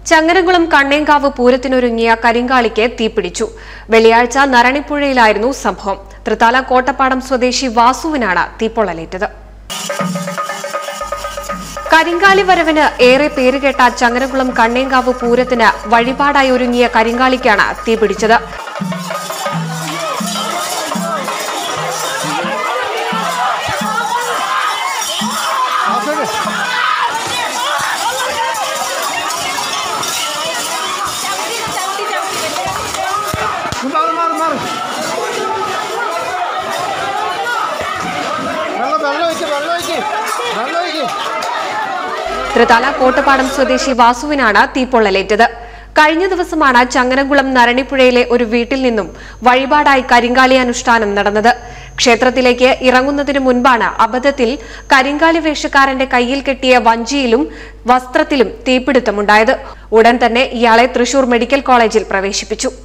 ചങ്ങരംകുളം കണ്ണേങ്കാവ് പൂരത്തിനൊരുങ്ങിയ കരിങ്കാളിക്ക് തീപിടിച്ചു വെള്ളിയാഴ്ച നരണിപ്പുഴയിലായിരുന്നു സംഭവം തൃത്താല കോട്ടപ്പാടം സ്വദേശി വാസുവിനാണ് തീപ്പൊള്ളലേറ്റത് കരിങ്കാലി വരവിന് ഏറെ പേരുകേട്ട ചങ്ങരംകുളം കണ്ണേങ്കാവ് പൂരത്തിന് വഴിപാടായി ഒരുങ്ങിയ കരിങ്കാളിക്കാണ് തീപിടിച്ചത് മാറി മാറി മാറി വെള്ളം വെള്ളം ഒഴിക്ക് വെള്ളം ഒഴിക്ക് വെള്ളം ഒഴിക്ക് തൃത്താല കോട്ടപ്പാടം സ്വദേശി വാസുവിനാണ് തീപ്പൊള്ളലേറ്റത് കഴിഞ്ഞ ദിവസമാണ് ചങ്ങനകുളം നരണിപ്പുഴയിലെ ഒരു വീട്ടിൽ നിന്നും വഴിപാടായി കരിങ്കാളി അനുഷ്ഠാനം നടന്നത് ക്ഷേത്രത്തിലേക്ക് ഇറങ്ങുന്നതിനു മുൻപാണ് അബദ്ധത്തിൽ കരിങ്കാളി വേഷക്കാരന്റെ കയ്യിൽ കെട്ടിയ വഞ്ചിയിലും വസ്ത്രത്തിലും തീപിടുത്തമുണ്ടായത് ഉടൻ തന്നെ ഇയാളെ തൃശൂർ മെഡിക്കൽ കോളേജിൽ പ്രവേശിപ്പിച്ചു